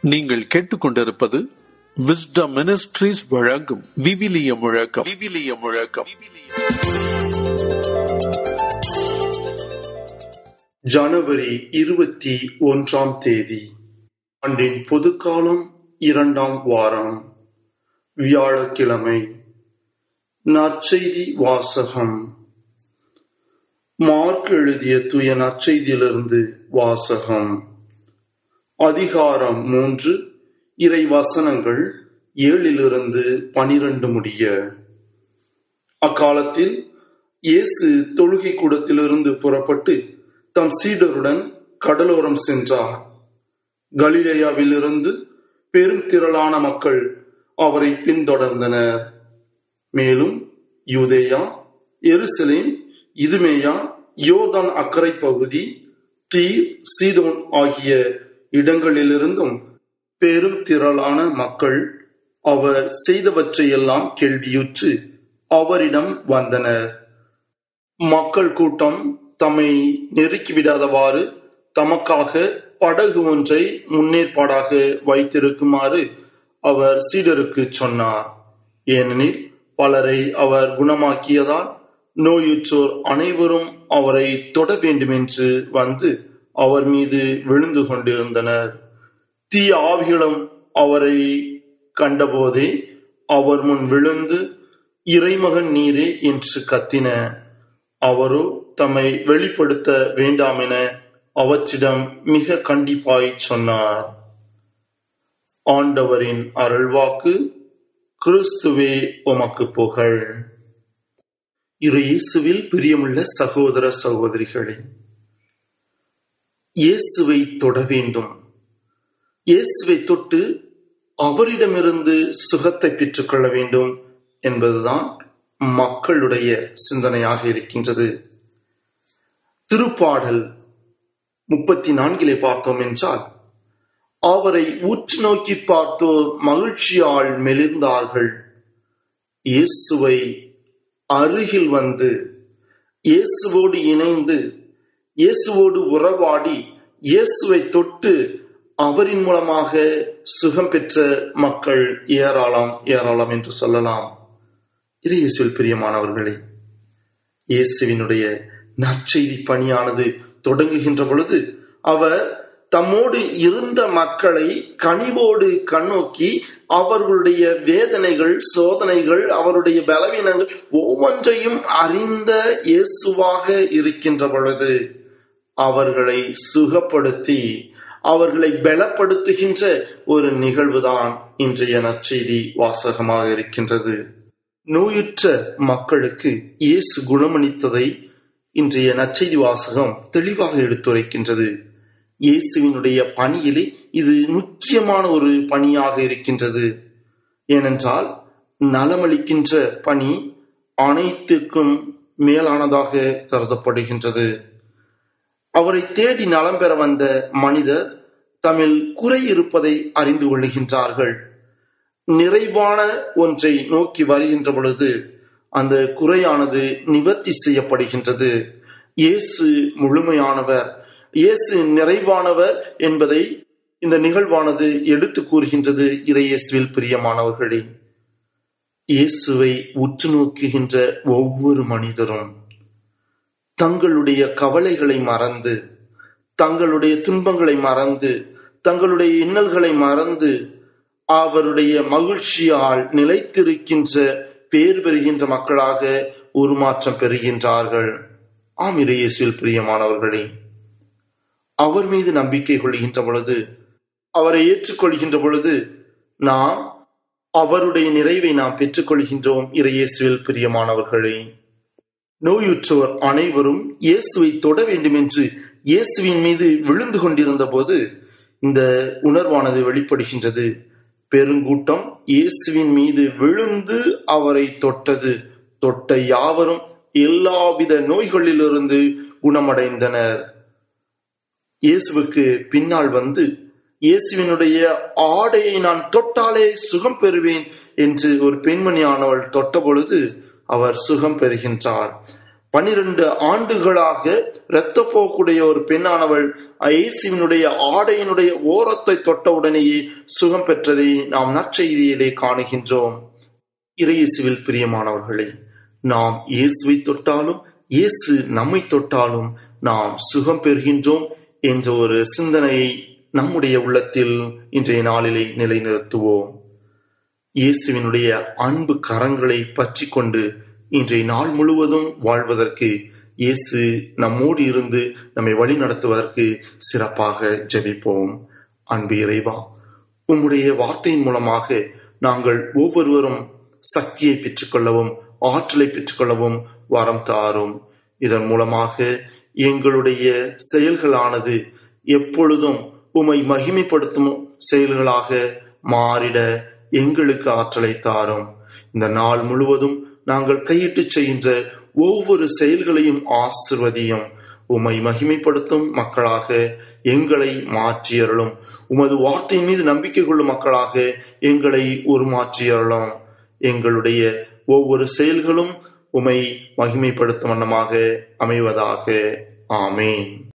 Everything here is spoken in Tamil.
நீங்கள் கேட்டுக்கொண்டிருப்பது விஸ்டம் மினிஸ்ட்ரீஸ் வழங்கும் விவிலிய முழக்கம் விவிலிய முழக்கம் ஜனவரி இருபத்தி ஒன்றாம் தேதி ஆண்டின் பொதுக்காலம் இரண்டாம் வாரம் வியாழக்கிழமை நற்செய்தி வாசகம் மார்க் எழுதிய தூய நற்செய்தியிலிருந்து வாசகம் அதிகாரம் மூன்று இறை வசனங்கள் ஏழிலிருந்து பனிரெண்டு முடிய அக்காலத்தில் இயேசு தொழுகை கூடத்திலிருந்து புறப்பட்டு தம் சீடருடன் கடலோரம் சென்றார் கலிலேயாவிலிருந்து பெரும் திரளான மக்கள் அவரை பின்தொடர்ந்தனர் மேலும் யூதேயா எருசலேம் இதுமேயா யோர்தான் அக்கரை பகுதி தீர் சீதோன் ஆகிய இடங்களிலிருந்தும் பெரும் திரளான மக்கள் அவர் செய்தவற்றையெல்லாம் கேள்வியுற்று அவரிடம் வந்தனர் மக்கள் கூட்டம் தம்மை நெருக்கிவிடாதவாறு தமக்காக படகு ஒன்றை முன்னேற்பாடாக வைத்திருக்குமாறு அவர் சீடருக்கு சொன்னார் ஏனெனில் பலரை அவர் குணமாக்கியதால் நோயுற்றோர் அனைவரும் அவரை தொட வேண்டுமென்று வந்து அவர் மீது விழுந்து கொண்டிருந்தனர் தீய ஆவிகளும் அவரை கண்டபோதே அவர் முன் விழுந்து இறைமகன் நீரே என்று கத்தின அவரோ தம்மை வெளிப்படுத்த வேண்டாம் என அவற்றிடம் மிக கண்டிப்பாய் சொன்னார் ஆண்டவரின் அருள்வாக்கு கிறிஸ்துவே உமக்கு புகழ் இரு இயேசுவில் பிரியமுள்ள சகோதர சகோதரிகளே இயேசுவை தொட வேண்டும் இயேசுவை தொட்டு அவரிடமிருந்து சுகத்தை பெற்றுக்கொள்ள வேண்டும் என்பதுதான் மக்களுடைய சிந்தனையாக இருக்கின்றது திருப்பாடல் முப்பத்தி நான்கிலே பார்த்தோம் என்றால் அவரை உற்று நோக்கி பார்த்தோர் மகிழ்ச்சியால் மெலிர்ந்தார்கள் இயேசுவை அருகில் வந்து இயேசுவோடு இணைந்து இயேசுவோடு உறவாடி இயேசுவை தொட்டு அவரின் மூலமாக சுகம் பெற்ற மக்கள் ஏராளம் ஏராளம் என்று சொல்லலாம் இது இயேசுவில் பிரியமானவர்களே இயேசுவினுடைய நற்செய்தி பணியானது தொடங்குகின்ற பொழுது அவர் தம்மோடு இருந்த மக்களை கனிவோடு கண்ணோக்கி அவர்களுடைய வேதனைகள் சோதனைகள் அவருடைய பலவீனங்கள் ஒவ்வொன்றையும் அறிந்த இயேசுவாக இருக்கின்ற பொழுது அவர்களை சுகப்படுத்தி அவர்களை பலப்படுத்துகின்ற ஒரு நிகழ்வுதான் இன்றைய நற்செய்தி வாசகமாக இருக்கின்றது நோயுற்ற மக்களுக்கு இயேசு குணமளித்ததை இன்றைய நற்செய்தி வாசகம் தெளிவாக எடுத்துரைக்கின்றது இயேசுவினுடைய பணியிலே இது முக்கியமான ஒரு பணியாக இருக்கின்றது ஏனென்றால் நலமளிக்கின்ற பணி அனைத்துக்கும் மேலானதாக கருதப்படுகின்றது அவரை தேடி நலம் பெற வந்த மனிதர் தமிழ் குறை இருப்பதை அறிந்து கொள்ளுகின்றார்கள் நிறைவான ஒன்றை நோக்கி வருகின்ற பொழுது அந்த குறையானது நிவர்த்தி செய்யப்படுகின்றது இயேசு முழுமையானவர் இயேசு நிறைவானவர் என்பதை இந்த நிகழ்வானது எடுத்து கூறுகின்றது இறையேசுவில் பிரியமானவர்களே இயேசுவை உற்று நோக்குகின்ற ஒவ்வொரு மனிதரும் தங்களுடைய கவலைகளை மறந்து தங்களுடைய துன்பங்களை மறந்து தங்களுடைய இன்னல்களை மறந்து அவருடைய மகிழ்ச்சியால் நிலைத்திருக்கின்ற பேர் பெறுகின்ற மக்களாக உருமாற்றம் பெறுகின்றார்கள் ஆம் இறையேசுவில் பிரியமானவர்களே அவர் மீது நம்பிக்கை கொள்கின்ற பொழுது அவரை ஏற்றுக்கொள்கின்ற பொழுது நாம் அவருடைய நிறைவை நாம் பெற்றுக்கொள்கின்றோம் இறையேசுவில் பிரியமானவர்களே நோயுற்றோர் அனைவரும் இயேசுவை தொட வேண்டும் என்று இயேசுவின் மீது விழுந்து கொண்டிருந்த போது இந்த உணர்வானது வெளிப்படுகின்றது பெருங்கூட்டம் இயேசுவின் மீது விழுந்து அவரை தொட்டது தொட்ட யாவரும் எல்லாவித நோய்களிலிருந்து குணமடைந்தனர் இயேசுவுக்கு பின்னால் வந்து இயேசுவினுடைய ஆடையை நான் தொட்டாலே சுகம் பெறுவேன் என்று ஒரு பெண்மணியானவள் தொட்ட பொழுது அவர் சுகம் பெறுகின்றார் பனிரெண்டு ஆண்டுகளாக இரத்த போக்குடைய ஒரு பெண்ணானவள் இயேசுவினுடைய ஆடையினுடைய ஓரத்தை தொட்டவுடனேயே சுகம் பெற்றதை நாம் நற்செய்தியிலே காணுகின்றோம் இறையேசுவில் பிரியமானவர்களே நாம் இயேசுவை தொட்டாலும் இயேசு நம்மை தொட்டாலும் நாம் சுகம் பெறுகின்றோம் என்ற ஒரு சிந்தனையை நம்முடைய உள்ளத்தில் இன்றைய நாளிலே நிலைநிறுத்துவோம் இயேசுவினுடைய அன்பு கரங்களை பற்றி கொண்டு இன்றைய நாள் முழுவதும் வாழ்வதற்கு இயேசு நம்மோடு இருந்து நம்மை வழி நடத்துவதற்கு சிறப்பாக ஜெபிப்போம் அன்பு இறைவா உம்முடைய வார்த்தையின் மூலமாக நாங்கள் ஒவ்வொருவரும் சக்தியை பெற்றுக்கொள்ளவும் ஆற்றலை பெற்றுக்கொள்ளவும் வரம் தாரும் இதன் மூலமாக எங்களுடைய செயல்களானது எப்பொழுதும் உமை மகிமைப்படுத்தும் செயல்களாக மாறிட எங்களுக்கு ஆற்றலை தாரும் இந்த நாள் முழுவதும் நாங்கள் கையிட்டு செய்கின்ற ஒவ்வொரு செயல்களையும் ஆசிர்வதியும் உமை மகிமைப்படுத்தும் மக்களாக எங்களை மாற்றியறலும் உமது வார்த்தையின் மீது நம்பிக்கை கொள்ளும் மக்களாக எங்களை உருமாற்றியறலும் எங்களுடைய ஒவ்வொரு செயல்களும் உமை மகிமைப்படுத்தும் வண்ணமாக அமைவதாக ஆமேன்